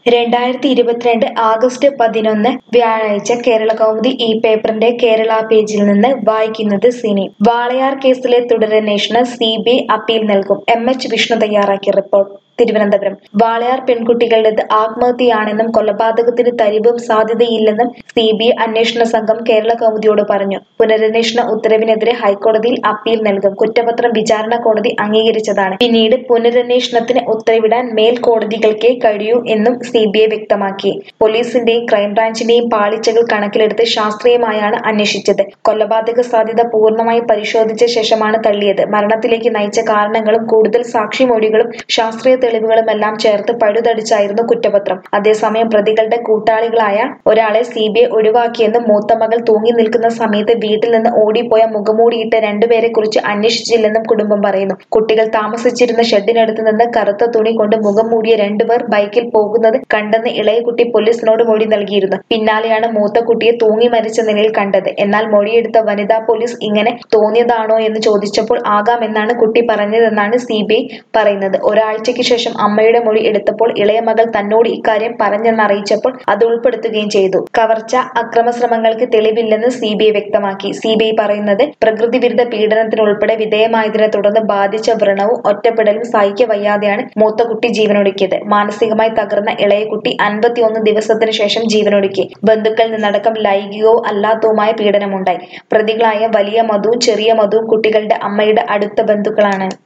രണ്ടായിരത്തി ഇരുപത്തിരണ്ട് ആഗസ്റ്റ് പതിനൊന്ന് വ്യാഴാഴ്ച കേരള കൗമുദി ഈ പേപ്പറിന്റെ കേരള പേജിൽ നിന്ന് വായിക്കുന്നത് സിനി വാളയാർ കേസിലെ തുടരന്വേഷണം സി ബി ഐ അപ്പീൽ നൽകും എം എച്ച് വിഷ്ണു തയ്യാറാക്കിയ റിപ്പോർട്ട് തിരുവനന്തപുരം വാളയാർ പെൺകുട്ടികളുടേത് ആത്മഹത്യയാണെന്നും കൊലപാതകത്തിന് തരിവും സാധ്യതയില്ലെന്നും സി ബി ഐ അന്വേഷണ സംഘം കേരള കൗമുദിയോട് പറഞ്ഞു പുനരന്വേഷണ ഉത്തരവിനെതിരെ ഹൈക്കോടതിയിൽ അപ്പീൽ നൽകും കുറ്റപത്രം വിചാരണ കോടതി അംഗീകരിച്ചതാണ് പിന്നീട് പുനരന്വേഷണത്തിന് ഉത്തരവിടാൻ മേൽക്കോടതികൾക്കേ കഴിയൂ എന്നും സി ബി ഐ വ്യക്തമാക്കി പോലീസിന്റെയും ക്രൈംബ്രാഞ്ചിന്റെയും പാളിച്ചകൾ കണക്കിലെടുത്ത് ശാസ്ത്രീയമായാണ് അന്വേഷിച്ചത് കൊലപാതക സാധ്യത പൂർണ്ണമായി പരിശോധിച്ച ശേഷമാണ് തള്ളിയത് മരണത്തിലേക്ക് നയിച്ച കാരണങ്ങളും കൂടുതൽ സാക്ഷിമൊഴികളും ശാസ്ത്രീയ തെളിവുകളുമെല്ലാം ചേർത്ത് പഴുതടിച്ചായിരുന്നു കുറ്റപത്രം അതേസമയം പ്രതികളുടെ കൂട്ടാളികളായ ഒരാളെ സി ബി ഐ ഒഴിവാക്കിയെന്നും മൂത്ത മകൾ തൂങ്ങി നിൽക്കുന്ന സമയത്ത് വീട്ടിൽ നിന്ന് ഓടിപ്പോയ മുഖമൂടിയിട്ട രണ്ടുപേരെ കുറിച്ച് അന്വേഷിച്ചില്ലെന്നും കുടുംബം പറയുന്നു കുട്ടികൾ താമസിച്ചിരുന്ന ഷെഡിനടുത്ത് നിന്ന് കറുത്ത തുണി കൊണ്ട് മുഖം മൂടിയ രണ്ടുപേർ ബൈക്കിൽ പോകുന്നത് കണ്ടെന്ന് ഇളയ കുട്ടി പോലീസിനോട് മൊഴി നൽകിയിരുന്നു പിന്നാലെയാണ് മൂത്ത കുട്ടിയെ തൂങ്ങി മരിച്ച നിലയിൽ കണ്ടത് എന്നാൽ മൊഴിയെടുത്ത വനിതാ പോലീസ് ഇങ്ങനെ തോന്നിയതാണോ എന്ന് ചോദിച്ചപ്പോൾ ആകാമെന്നാണ് കുട്ടി പറഞ്ഞതെന്നാണ് സി ബി ഐ പറയുന്നത് ഒരാഴ്ചയ്ക്ക് ശേഷം അമ്മയുടെ മൊഴി എടുത്തപ്പോൾ ഇളയ മകൾ തന്നോട് ഇക്കാര്യം പറഞ്ഞെന്നറിയിച്ചപ്പോൾ അത് ഉൾപ്പെടുത്തുകയും ചെയ്തു കവർച്ച അക്രമശ്രമങ്ങൾക്ക് തെളിവില്ലെന്ന് സി ബി ഐ വ്യക്തമാക്കി സി ബി ഐ പറയുന്നത് പ്രകൃതി വിരുദ്ധ പീഡനത്തിനുൾപ്പെടെ വിധേയമായതിനെ തുടർന്ന് ബാധിച്ച വ്രണവും ഒറ്റപ്പെടലും സഹിക്ക വയ്യാതെയാണ് മൂത്ത കുട്ടി ജീവനൊടുക്കിയത് മാനസികമായി തകർന്ന ഇളയ കുട്ടി അൻപത്തിയൊന്ന് ദിവസത്തിനു ശേഷം ജീവനൊടുക്കി ബന്ധുക്കളിൽ നിന്നടക്കം ലൈംഗികവും അല്ലാത്തതുമായ പീഡനമുണ്ടായി പ്രതികളായ വലിയ മധുവും ചെറിയ മധുവും കുട്ടികളുടെ അമ്മയുടെ അടുത്ത ബന്ധുക്കളാണ്